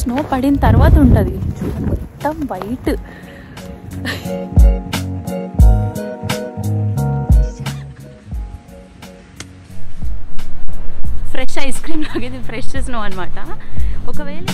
Snow పడిన తర్వాత ఉంటుంది మొత్తం వైట్ ఫ్రెష్ ఐస్ క్రీమ్ లాగా ఇది ఫ్రెష్ స్నో అనమాట ఒకవేళ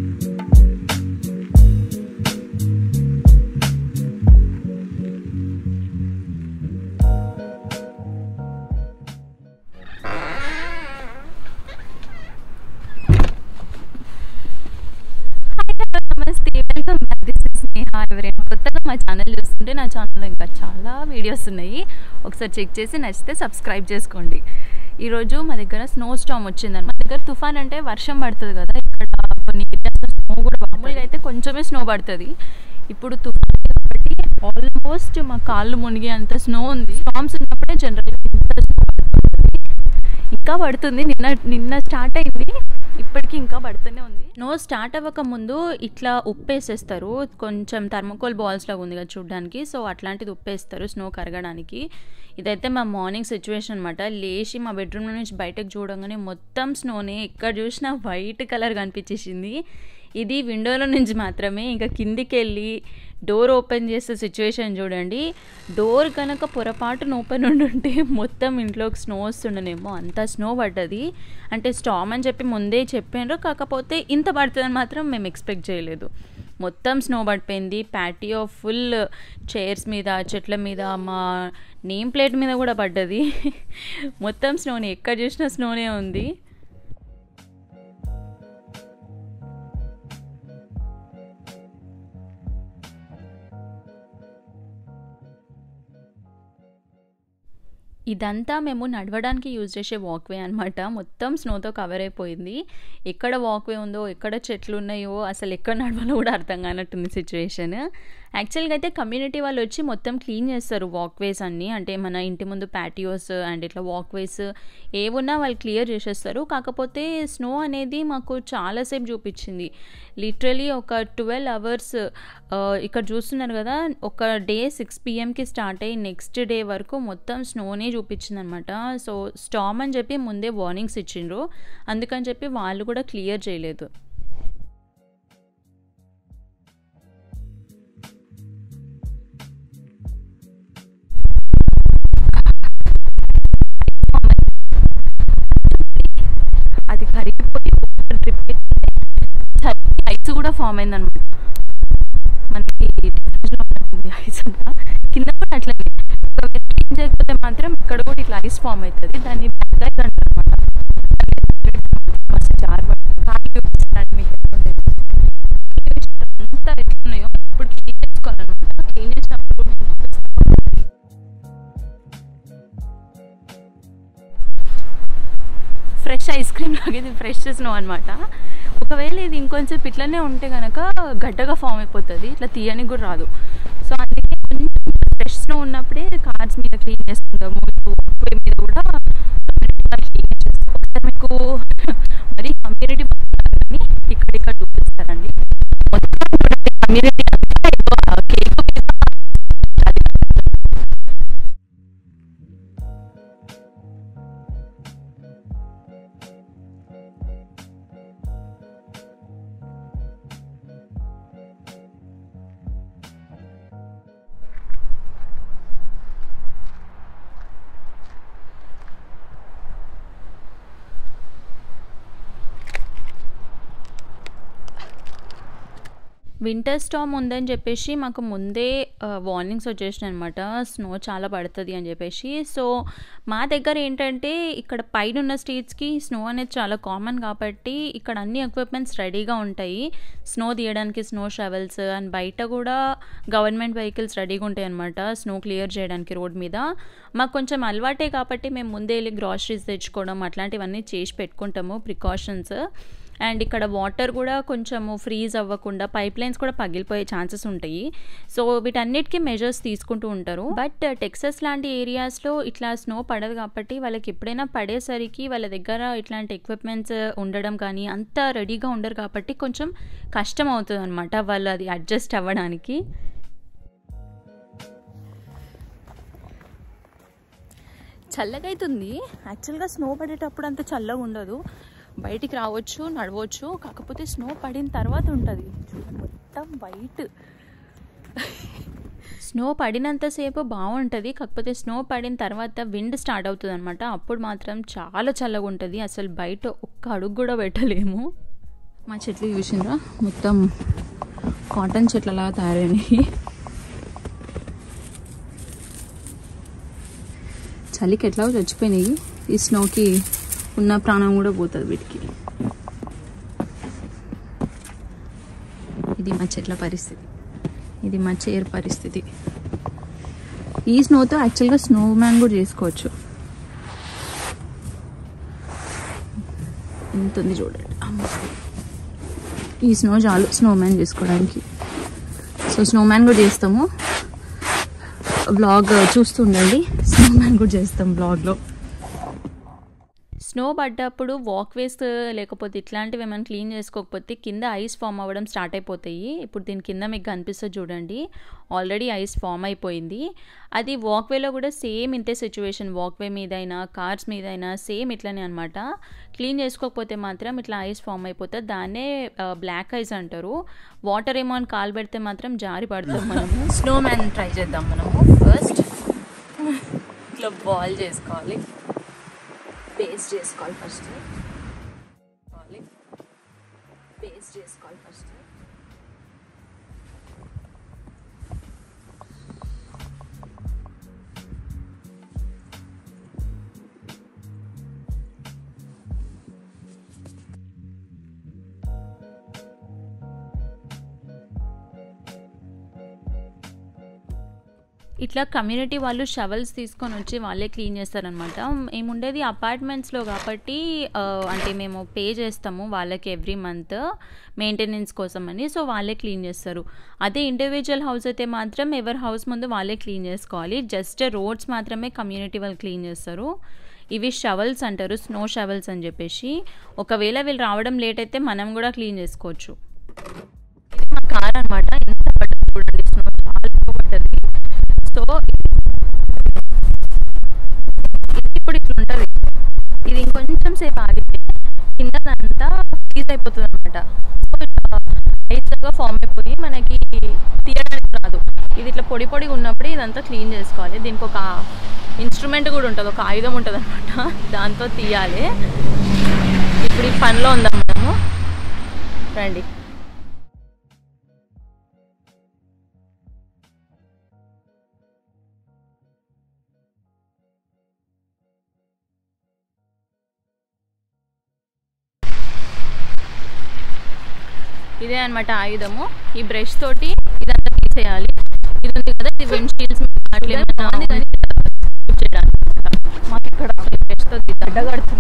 నమస్తే welcome back this is Sneha ఎవరైనా కొత్తగా మా ఛానల్ చూస్తుంటే నా ఛానల్లో ఇంకా చాలా వీడియోస్ ఉన్నాయి ఒకసారి చెక్ చేసి నచ్చితే సబ్స్క్రైబ్ చేసుకోండి ఈరోజు మా దగ్గర స్నో స్టామ్ వచ్చిందని మా దగ్గర తుఫాన్ అంటే వర్షం పడుతుంది కదా ఇక్కడ కొన్ని ఏరియాస్లో స్నో కూడా మామూలుగా అయితే కొంచెమే స్నో పడుతుంది ఇప్పుడు తుఫాన్ కాబట్టి ఆల్మోస్ట్ మా కాళ్ళు మునిగే అంత స్నో ఉంది స్టామ్స్ ఉన్నప్పుడే జనరల్గా ఇంత స్నో పడుతుంది ఇంకా పడుతుంది నిన్న నిన్న స్టార్ట్ అయింది ఇప్పటికీ ఇంకా పడుతూనే ఉంది నో స్టార్ట్ అవ్వక ముందు ఇట్లా ఉప్పేసేస్తారు కొంచెం థర్మకోల్ బాల్స్ లాగా ఉంది కదా చూడడానికి సో అట్లాంటిది ఉప్పేస్తారు స్నో కరగడానికి ఇదైతే మా మార్నింగ్ సిచ్యువేషన్ అనమాట లేచి మా బెడ్రూమ్ నుంచి బయటకు చూడగానే మొత్తం స్నోనే ఎక్కడ చూసినా వైట్ కలర్ కనిపించేసింది ఇది విండోలో నుంచి మాత్రమే ఇంకా కిందికి వెళ్ళి డోర్ ఓపెన్ చేసే సిచ్యువేషన్ చూడండి డోర్ కనుక పొరపాటున ఓపెన్ ఉండుంటే మొత్తం ఇంట్లోకి స్నో వస్తుండనేమో అంత స్నో పడ్డది అంటే స్టామ్ అని చెప్పి ముందే చెప్పారు కాకపోతే ఇంత పడుతుందని మాత్రం మేము ఎక్స్పెక్ట్ చేయలేదు మొత్తం స్నో పడిపోయింది ప్యాటియో ఫుల్ చైర్స్ మీద చెట్ల మీద మా నేమ్ ప్లేట్ మీద కూడా పడ్డది మొత్తం స్నోనే ఎక్కడ చూసినా స్నోనే ఉంది ఇదంతా మేము నడవడానికి యూజ్ చేసే వాక్వే అనమాట మొత్తం స్నోతో కవర్ అయిపోయింది ఎక్కడ వాక్వే ఉందో ఎక్కడ చెట్లు ఉన్నాయో అసలు ఎక్కడ నడవాలో కూడా అర్థం కానట్టుంది సిచ్యువేషన్ యాక్చువల్గా అయితే కమ్యూనిటీ వాళ్ళు వచ్చి మొత్తం క్లీన్ చేస్తారు వాక్వేస్ అన్నీ అంటే మన ఇంటి ముందు ప్యాటియోస్ అండ్ ఇట్లా వాక్వేస్ ఏమున్నా వాళ్ళు క్లియర్ చేసేస్తారు కాకపోతే స్నో అనేది మాకు చాలాసేపు చూపించింది లిటరలీ ఒక ట్వెల్వ్ అవర్స్ ఇక్కడ చూస్తున్నారు కదా ఒక డే సిక్స్ పిఎంకి స్టార్ట్ అయ్యి నెక్స్ట్ డే వరకు మొత్తం స్నోనే చూపించింది అనమాట సో స్టామ్ అని చెప్పి ముందే వార్నింగ్స్ ఇచ్చిండ్రు అందుకని చెప్పి వాళ్ళు కూడా క్లియర్ చేయలేదు అది కరిగిపోయి డ్రిప్ ఐస్ కూడా ఫామ్ అయిందనమాట మనకి ఫ్రిడ్జ్లో ఉంటుంది ఐస్ అంతా కింద కూడా అట్లనే ఒకవేళ క్లీన్ చేయకపోతే మాత్రం ఇక్కడ కూడా ఇట్లా ఐస్ ఫామ్ అవుతుంది దాన్ని బ్యాక్ ఐస్ అంటారు అనమాట మస్తు జార్ కాలి చూపిస్తాను మీకు అంతా ఎట్లున్నాయో ఇప్పుడు క్లీన్ చేసుకోవాలన్నమాట క్లీన్ చేసినప్పుడు నేను చూపిస్తాను ఫ్రెష్ ఐస్ క్రీమ్ లాగా ఇది ఫ్రెష్ స్నో అనమాట ఒకవేళ ఇది ఇంకొంచెం ఇట్లనే ఉంటే కనుక గడ్డగా ఫామ్ అయిపోతుంది ఇట్లా తీయనికి కూడా రాదు సో అందుకే కొంచెం ఫ్రెష్ స్నో ఉన్నప్పుడే కార్స్ మీద క్లీన్ చేసుకుంటాము వాక్వే మీద కూడా క్లీన్ చేస్తాం ఒకసారి మీకు మరి కమ్యూనిటీ కానీ ఇక్కడ ఇక్కడ చూపిస్తారండి మొత్తం కమ్యూనిటీ అంతా కేక్ మీద వింటర్ స్టామ్ ఉందని చెప్పేసి మాకు ముందే వార్నింగ్స్ వచ్చేసినాయి అనమాట స్నో చాలా పడుతుంది అని చెప్పేసి సో మా దగ్గర ఏంటంటే ఇక్కడ పైన ఉన్న స్టేట్స్కి స్నో అనేది చాలా కామన్ కాబట్టి ఇక్కడ అన్ని ఎక్విప్మెంట్స్ రెడీగా ఉంటాయి స్నో తీయడానికి స్నో షవెల్స్ అండ్ బయట కూడా గవర్నమెంట్ వెహికల్స్ రెడీగా ఉంటాయి అనమాట స్నో క్లియర్ చేయడానికి రోడ్ మీద మాకు కొంచెం అలవాటే కాబట్టి మేము ముందే వెళ్ళి గ్రాసరీస్ తెచ్చుకోవడం అట్లాంటివన్నీ చేసి పెట్టుకుంటాము ప్రికాషన్స్ అండ్ ఇక్కడ వాటర్ కూడా కొంచెము ఫ్రీజ్ అవ్వకుండా పైప్ లైన్స్ కూడా పగిలిపోయే ఛాన్సెస్ ఉంటాయి సో వీటన్నిటికీ మెజర్స్ తీసుకుంటూ ఉంటారు బట్ టెక్సస్ లాంటి ఏరియాస్లో ఇట్లా స్నో పడదు కాబట్టి వాళ్ళకి ఎప్పుడైనా పడేసరికి వాళ్ళ దగ్గర ఇట్లాంటి ఎక్విప్మెంట్స్ ఉండడం కానీ అంత రెడీగా ఉండరు కాబట్టి కొంచెం కష్టం అవుతుంది అనమాట వాళ్ళు అది అడ్జస్ట్ అవ్వడానికి చల్లగా అవుతుంది యాక్చువల్గా స్నో పడేటప్పుడు అంత చల్లగా ఉండదు బయటికి రావచ్చు నడవచ్చు కాకపోతే స్నో పడిన తర్వాత ఉంటుంది మొత్తం వైట్ స్నో పడినంతసేపు బాగుంటుంది కాకపోతే స్నో పడిన తర్వాత విండ్ స్టార్ట్ అవుతుంది అనమాట అప్పుడు మాత్రం చాలా చల్లగా ఉంటుంది అసలు బయట ఒక్క అడుగు కూడా పెట్టలేము మా చెట్లు చూసిండ్రా మొత్తం కాటన్ చెట్లలాగా తయారైనాయి చలికి ఎట్లా చచ్చిపోయినాయి ఈ స్నోకి ఉన్న ప్రాణం కూడా పోతుంది వీటికి ఇది మా చెట్ల పరిస్థితి ఇది మా చైర్ పరిస్థితి ఈ స్నోతో యాక్చువల్గా స్నో మ్యాన్ కూడా చేసుకోవచ్చు ఎంత ఉంది చూడండి అమ్మ. ఈ స్నో చాలు స్నో మ్యాన్ చేసుకోవడానికి సో స్నో మ్యాన్ కూడా చేస్తాము బ్లాగ్ చూస్తూ ఉండండి స్నో మ్యాన్ కూడా చేస్తాం బ్లాగ్లో స్నో పడ్డప్పుడు వాక్వేస్ లేకపోతే ఇట్లాంటివి ఏమైనా క్లీన్ చేసుకోకపోతే కింద ఐస్ ఫామ్ అవ్వడం స్టార్ట్ అయిపోతాయి ఇప్పుడు దీని కింద మీకు కనిపిస్తుంది చూడండి ఆల్రెడీ ఐస్ ఫామ్ అయిపోయింది అది వాక్వేలో కూడా సేమ్ ఇంతే సిచ్యువేషన్ వాక్వే మీదైనా కార్స్ మీదైనా సేమ్ ఇట్లనే అనమాట క్లీన్ చేసుకోకపోతే మాత్రం ఇట్లా ఐస్ ఫామ్ అయిపోతుంది దాన్నే బ్లాక్ ఐస్ అంటారు వాటర్ ఏమో అని కాలు పెడితే మాత్రం జారి పడతాం మనము స్నో మ్యాన్ ట్రై చేద్దాం మనము ఫస్ట్ ఇట్లా బాల్ చేసుకోవాలి పేస్ట్ చేసుకోవాలి ఫస్ట్ చేసుకోవాలి పేస్ట్ చేసుకోవాలి ఫస్ట్ ఇట్లా కమ్యూనిటీ వాళ్ళు షవల్స్ తీసుకొని వచ్చి వాళ్ళే క్లీన్ చేస్తారనమాట ఏముండేది అపార్ట్మెంట్స్లో కాబట్టి ఆ, అంటే మేము పే చేస్తాము వాళ్ళకి ఎవ్రీ మంత్ మెయింటెనెన్స్ కోసం అని సో వాళ్ళే క్లీన్ చేస్తారు అదే ఇండివిజువల్ హౌస్ అయితే మాత్రం ఎవరి హౌస్ ముందు వాళ్ళే క్లీన్ చేసుకోవాలి జస్ట్ రోడ్స్ మాత్రమే కమ్యూనిటీ వాళ్ళు క్లీన్ చేస్తారు ఇవి షవల్స్ అంటారు స్నో షవల్స్ అని చెప్పేసి ఒకవేళ వీళ్ళు రావడం లేట్ అయితే మనం కూడా క్లీన్ చేసుకోవచ్చు ఇది మా కార్ అనమాట ఎంత పడ్డది చూడండి స్నో చాలా ఎక్కువ పడ్డది సో ఇది ఇప్పుడు ఇట్లా ఉంటుంది ఇది ఇంకొంచెం సేపు ఆగితే కిందదంతా ఫ్రీజ్ అయిపోతుంది అనమాట ఐస్గా ఫామ్ అయిపోయి మనకి తీయడానికి రాదు ఇది ఇట్లా పొడి పొడిగా ఉన్నప్పుడు ఇదంతా క్లీన్ చేసుకోవాలి దీనికి ఒక ఇన్స్ట్రుమెంట్ కూడా ఉంటుంది ఒక ఆయుధం ఉంటుంది అనమాట దాంతో తీయాలి ఇప్పుడు ఈ పనిలో ఉందాం మనము రండి ఇదే అనమాట ఆయుధము ఈ బ్రష్ తోటి ఇదంతా తీసేయాలి ఇది ఉంది కదా ఇది విండ్షీల్డ్స్ అట్లా ఏమన్నా చేయడానికి మాకు ఇక్కడ బ్రష్ తో గడ్డగడుతుంది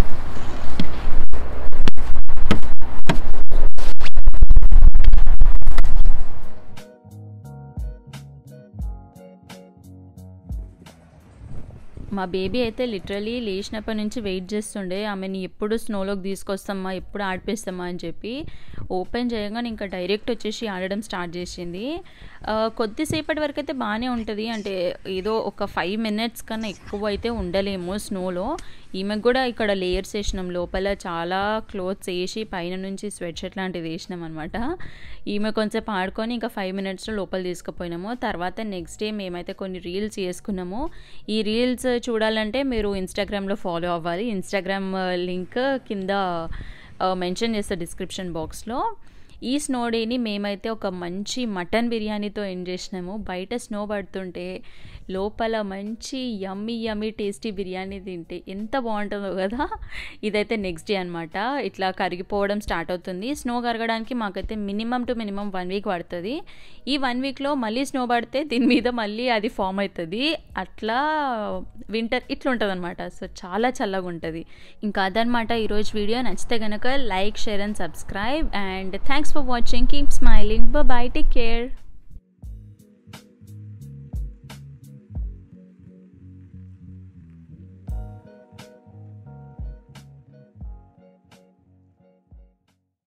మా బేబీ అయితే లిటరలీ లేచినప్పటి నుంచి వెయిట్ చేస్తుండే ఆమెని ఎప్పుడు స్నోలోకి తీసుకొస్తామా ఎప్పుడు ఆడిపిస్తామా అని చెప్పి ఓపెన్ చేయగానే ఇంకా డైరెక్ట్ వచ్చేసి ఆడడం స్టార్ట్ చేసింది ఆ, కొద్దిసేపటి వరకు అయితే బాగానే ఉంటుంది అంటే ఏదో ఒక ఫైవ్ మినిట్స్ కన్నా ఎక్కువ అయితే ఉండలేము స్నోలో ఈమెకు కూడా ఇక్కడ లేయర్స్ వేసినాం లోపల చాలా క్లోత్స్ వేసి పైన నుంచి స్వెట్ షర్ట్ లాంటిది వేసినాం అనమాట ఈమె కొంచెం ఆడుకొని ఇంకా ఫైవ్ మినిట్స్లో లోపల తీసుకుపోయినాము తర్వాత నెక్స్ట్ డే మేమైతే కొన్ని రీల్స్ చేసుకున్నాము ఈ రీల్స్ చూడాలంటే మీరు ఇన్స్టాగ్రామ్లో ఫాలో అవ్వాలి ఇన్స్టాగ్రామ్ లింక్ కింద మెన్షన్ చేస్తా డిస్క్రిప్షన్ బాక్స్లో ఈ స్నో డేని మేమైతే ఒక మంచి మటన్ బిర్యానీతో ఎండ్ చేసినాము బయట స్నో పడుతుంటే లోపల మంచి యమ్మీ యమ్మీ టేస్టీ బిర్యానీ తింటే ఎంత బాగుంటుందో కదా ఇదైతే నెక్స్ట్ డే అనమాట ఇట్లా కరిగిపోవడం స్టార్ట్ అవుతుంది స్నో కరగడానికి మాకైతే minimum two minimum one week పడుతుంది ఈ వన్ వీక్లో మళ్ళీ స్నో పడితే దీని మీద మళ్ళీ అది ఫామ్ అవుతుంది అట్లా వింటర్ ఇట్లా ఉంటుంది అనమాట సో చాలా చల్లగా ఉంటుంది ఇంకా అదనమాట ఈరోజు వీడియో నచ్చితే కనుక like share and subscribe and thanks for watching keep smiling bye take care